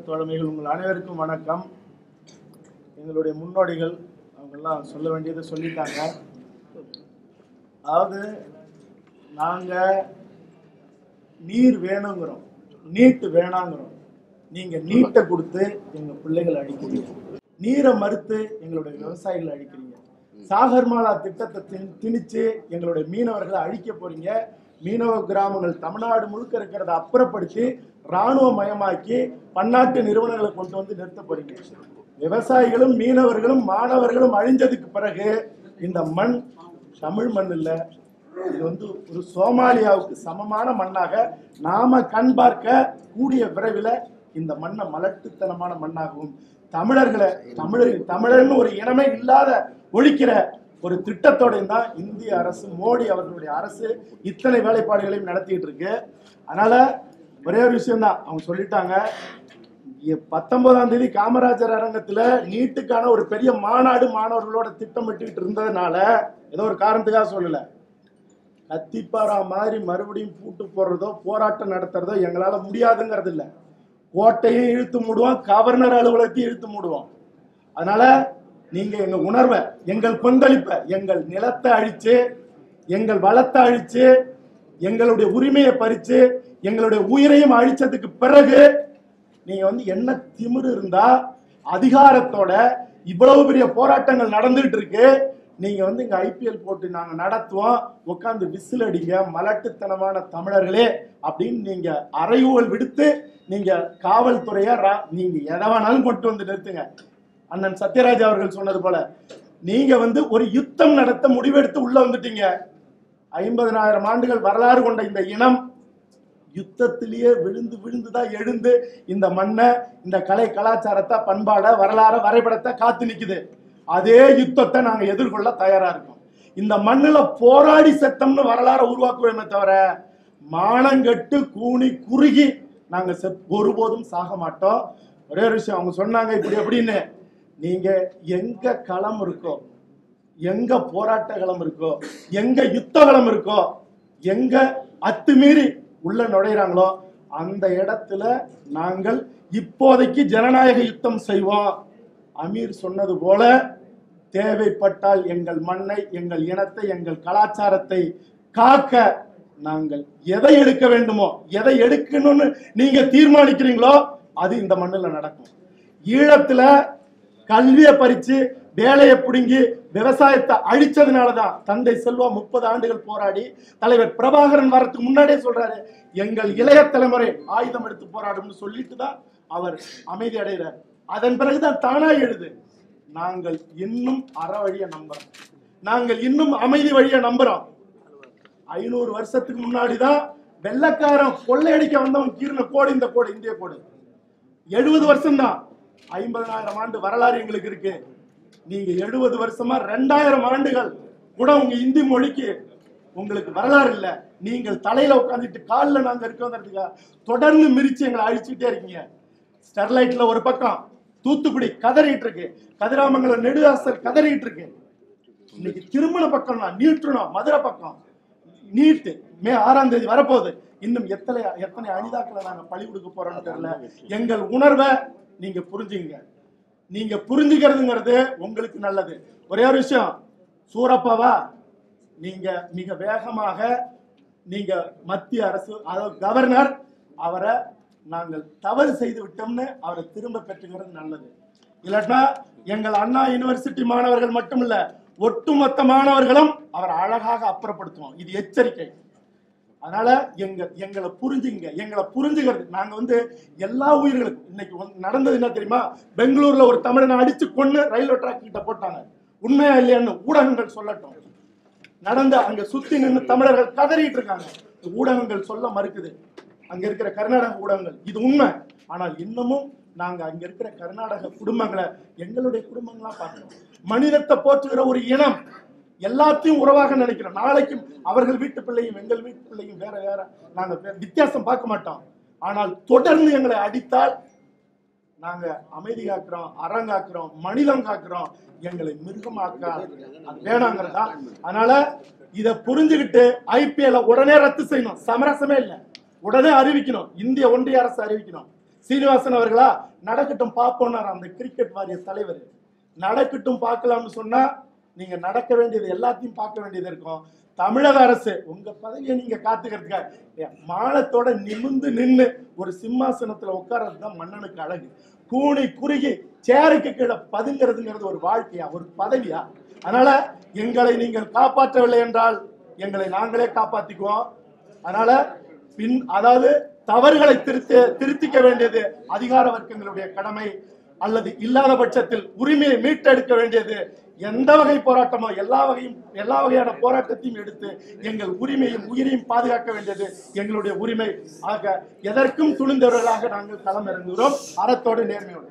தோழமைகள் உங்கள் அனைவருக்கும் வணக்கம் எங்களுடைய முன்னோடிகள் அவங்கெல்லாம் சொல்ல வேண்டியதை சொல்லிட்டாங்க அதாவது நாங்கள் நீர் வேணுங்கிறோம் நீட்டு வேணாங்கிறோம் நீங்க நீட்டை கொடுத்து எங்க பிள்ளைகளை அழிக்கிறீங்க நீரை மறுத்து எங்களுடைய விவசாயிகளை அழிக்கிறீங்க சாகர்மாலா திட்டத்தை திணி- திணிச்சு எங்களுடைய மீனவர்களை அழிக்க போறீங்க மீனவ கிராமங்கள் தமிழ்நாடு முழுக்க இருக்கிறத அப்புறப்படுத்தி இராணுவ மயமாக்கி பன்னாட்டு நிறுவனங்களை கொண்டு வந்து நிறுத்த போறீங்க விவசாயிகளும் மீனவர்களும் மாணவர்களும் அழிஞ்சதுக்கு பிறகு இந்த மண் தமிழ் மண் இல்ல இது வந்து ஒரு சோமாலியாவுக்கு சமமான மண்ணாக நாம கண் பார்க்க கூடிய விரைவில் இந்த மண்ணை மலட்டுத்தனமான மண்ணாகவும் தமிழர்களை தமிழர் தமிழர்னு ஒரு இனமே இல்லாத ஒழிக்கிற ஒரு திட்டத்தோட தான் இந்திய அரசு மோடி அவர்களுடைய அரசு இத்தனை வேலைப்பாடுகளையும் நடத்திட்டு இருக்கு அதனால ஒரே ஒரு விஷயம் தான் அவங்க சொல்லிட்டாங்க இ- பத்தொன்பதாம் தேதி காமராஜர் அரங்கத்துல நீட்டுக்கான ஒரு பெரிய மாநாடு மாணவர்களோட திட்டமிட்டுக்கிட்டு இருந்ததுனால ஏதோ ஒரு காரணத்துக்காக சொல்லல கத்திப்பாரா மாதிரி மறுபடியும் பூட்டு போடுறதோ போராட்டம் நடத்துறதோ எங்களால முடியாதுங்கிறது இல்ல கோட்டையும் இழுத்து மூடுவோம் கவர்னர் அலுவலகத்தையும் இழுத்து மூடுவோம் அதனால நீங்க எங்க உணர்வை எங்கள் கொந்தளிப்பை எங்கள் நிலத்தை அழிச்சு எங்கள் வளத்தை அழிச்சு எங்களுடைய உரிமையை பறிச்சு எங்களுடைய உயிரையும் அழிச்சதுக்கு பிறகு நீங்க வந்து என்ன திமிரு இருந்தா அதிகாரத்தோட இவ்வளவு பெரிய போராட்டங்கள் நடந்துகிட்டு இருக்கு நீங்க வந்து இங்க ஐபிஎல் போட்டு நாங்க நடத்துவோம் உட்காந்து விசில் அடிங்க மலட்டுத்தனமான தமிழர்களே அப்படின்னு நீங்க அறைகூவல் விடுத்து நீங்க காவல்துறையா ரா- நீங்க எதை வேணாலும் கொண்டு வந்து நிறுத்துங்க அண்ணன் சத்யராஜ் அவர்கள் சொன்னது போல நீங்க வந்து ஒரு யுத்தம் நடத்த முடிவெடுத்து உள்ள வந்துட்டீங்க ஐம்பதனாயிரம் ஆண்டுகள் வரலாறு கொண்ட இந்த இனம் யுத்தத்திலேயே விழுந்து விழுந்து தான் எழுந்து இந்த மண்ணை இந்த கலை கலாச்சாரத்தை பண்பாட வரலாற வரைபடத்தை காத்து நிக்குது அதே யுத்தத்தை நாங்க எதிர்கொள்ள தயாரா இருக்கோம் இந்த மண்ணுல போராடி செத்தம்னு வரலாற உருவாக்குவோமே தவிர மானங்கெட்டு கூனி குறுகி நாங்க செத் ஒருபோதும் சாக மாட்டோம் ஒரே ஒரு விஷயம் அவங்க சொன்னாங்க இப்படி எப்படின்னு நீங்க எங்க களம் இருக்கோ எங்க போராட்ட களம் இருக்கோ எங்க யுத்த களம் இருக்கோ எங்க அத்துமீறி உள்ள நுழையிறாங்களோ அந்த இடத்துல நாங்கள் இப்போதைக்கு ஜனநாயக யுத்தம் செய்வோம் அமீர் சொன்னது போல தேவைப்பட்டால் எங்கள் மண்ணை எங்கள் இனத்தை எங்கள் கலாச்சாரத்தை காக்க நாங்கள் எதை எடுக்க வேண்டுமோ எதை எடுக்கணும்னு நீங்க தீர்மானிக்கிறீங்களோ அது இந்த மண்ணுல நடக்கும் ஈழத்துல கல்வியை பறிச்சு வேலையை பிடுங்கி விவசாயத்தை அழிச்சதுனாலதான் தந்தை செல்வா முப்பது ஆண்டுகள் போராடி தலைவர் பிரபாகரன் வரதுக்கு முன்னாடியே சொல்றாரு எங்கள் இளைய தலைமுறை ஆயுதம் எடுத்து போராடும்னு சொல்லிட்டு தான் அவர் அமைதி அடைகிறார் அதன் பிறகுதான் தானா எழுது நாங்கள் இன்னும் அற வழிய நம்புறோம் நாங்கள் இன்னும் அமைதி வழிய நம்புறோம் ஐநூறு வருஷத்துக்கு முன்னாடிதான் வெள்ளக்காரன் கொள்ளையடிக்க வந்தவன் கீர்ன கோடு இந்த கோடு இந்திய கோடு எழுபது வருஷம் தான் ஐம்பதனாயிரம் ஆண்டு வரலாறு எங்களுக்கு இருக்கு நீங்க எழுபது வருஷமா ரெண்டாயிரம் ஆண்டுகள் கூட உங்க இந்தி மொழிக்கு உங்களுக்கு வரலாறு இல்ல நீங்கள் தலையில உட்காந்துட்டு காலில் நாங்க இருக்கோங்கிறதுக்கா தொடர்ந்து மிரிச்சு எங்களை அழிச்சுட்டே இருக்கீங்க ஸ்டெர்லைட்ல ஒரு பக்கம் தூத்துக்குடி கதறிட்டு இருக்கு கதிராமங்கலம் நெடுவாசல் கதறிட்டு இருக்கு இன்னைக்கு திருமண பக்கம் தான் நீட்டுணும் மதுரை பக்கம் நீட்டு மே ஆறாம் தேதி வரப்போகுது இன்னும் எத்தனை எத்தனை அனிதாக்களை நாங்க பழி கொடுக்க போறோம்னு தெரியல எங்கள் உணர்வை நீங்க புரிஞ்சுங்க நீங்க புரிஞ்சுக்கிறதுங்கிறது உங்களுக்கு நல்லது ஒரே ஒரு விஷயம் சூரப்பாவா நீங்க மிக வேகமாக நீங்க மத்திய அரசு அதாவது கவர்னர் அவரை நாங்கள் தவறு செய்து விட்டோம்னு அவரை திரும்ப பெற்றுக்கிறது நல்லது இல்லாட்டா எங்கள் அண்ணா யுனிவர்சிட்டி மாணவர்கள் மட்டுமில்ல ஒட்டுமொத்த மாணவர்களும் அவர் அழகாக அப்புறப்படுத்துவோம் இது எச்சரிக்கை அதனால எங்க எங்களை புரிஞ்சுங்க எங்களை புரிஞ்சுக்கிறது நாங்க வந்து எல்லா உயிர்களுக்கும் இன்னைக்கு வந்து நடந்தது என்ன தெரியுமா பெங்களூர்ல ஒரு தமிழனை அடிச்சு கொண்டு ரயில்வே ட்ராக் கிட்ட போட்டாங்க உண்மையா இல்லையான்னு ஊடகங்கள் சொல்லட்டும் நடந்த அங்க சுத்தி நின்று தமிழர்கள் கதறிட்டு இருக்காங்க ஊடகங்கள் சொல்ல மறுக்குது அங்க இருக்கிற கர்நாடக ஊடகங்கள் இது உண்மை ஆனால் இன்னமும் நாங்க அங்க இருக்கிற கர்நாடக குடும்பங்களை எங்களுடைய குடும்பங்களா பார்க்கிறோம் மனிதத்தை போற்றுகிற ஒரு இனம் எல்லாத்தையும் உறவாக நினைக்கிறோம் நாளைக்கும் அவர்கள் வீட்டு பிள்ளையும் எங்கள் வீட்டு பிள்ளையும் வேற வேற நாங்க வே- வித்தியாசம் பார்க்க மாட்டோம் ஆனால் தொடர்ந்து எங்களை அடித்தால் நாங்க அமைதி காக்கிறோம் அறம் காக்கிறோம் மனிதம் காக்கிறோம் எங்களை மிருகமாக்க அது வேணாங்கிறதா அதனால இத புரிஞ்சுக்கிட்டு ஐபிஎல் உடனே ரத்து செய்யணும் சமரசமே இல்லை உடனே அறிவிக்கணும் இந்திய ஒன்றிய அரசு அறிவிக்கணும் சீனிவாசன் அவர்களா நடக்கட்டும் பார்ப்போம்னார் அந்த கிரிக்கெட் வாரிய தலைவர் நடக்கட்டும் பார்க்கலாம்னு சொன்னா நீங்க நடக்க வேண்டியது எல்லாத்தையும் பார்க்க வேண்டியது இருக்கும் தமிழக அரசு உங்க பதவியை நீங்க காத்துக்கிறதுக்காக மானத்தோட நிமிந்து நின்னு ஒரு சிம்மாசனத்துல உட்கார்றது தான் மன்னனுக்கு அழகு கூணி குறுகி சேருக்கு கீழே பதுங்கிறதுங்கிறது ஒரு வாழ்க்கையா ஒரு பதவியா அதனால எங்களை நீங்கள் காப்பாற்றவில்லை என்றால் எங்களை நாங்களே காப்பாத்திக்குவோம் அதனால பின் அதாவது தவறுகளை திருத்த திருத்திக்க வேண்டியது அதிகார வர்க்கங்களுடைய கடமை அல்லது இல்லாத பட்சத்தில் உரிமையை மீட்டெடுக்க வேண்டியது எந்த வகை போராட்டமோ எல்லா வகையும் எல்லா வகையான போராட்டத்தையும் எடுத்து எங்கள் உரிமையும் உயிரையும் பாதுகாக்க வேண்டியது எங்களுடைய உரிமை ஆக எதற்கும் துணிந்தவர்களாக நாங்கள் களம் இறங்குகிறோம் அறத்தோடு நேர்மையோடு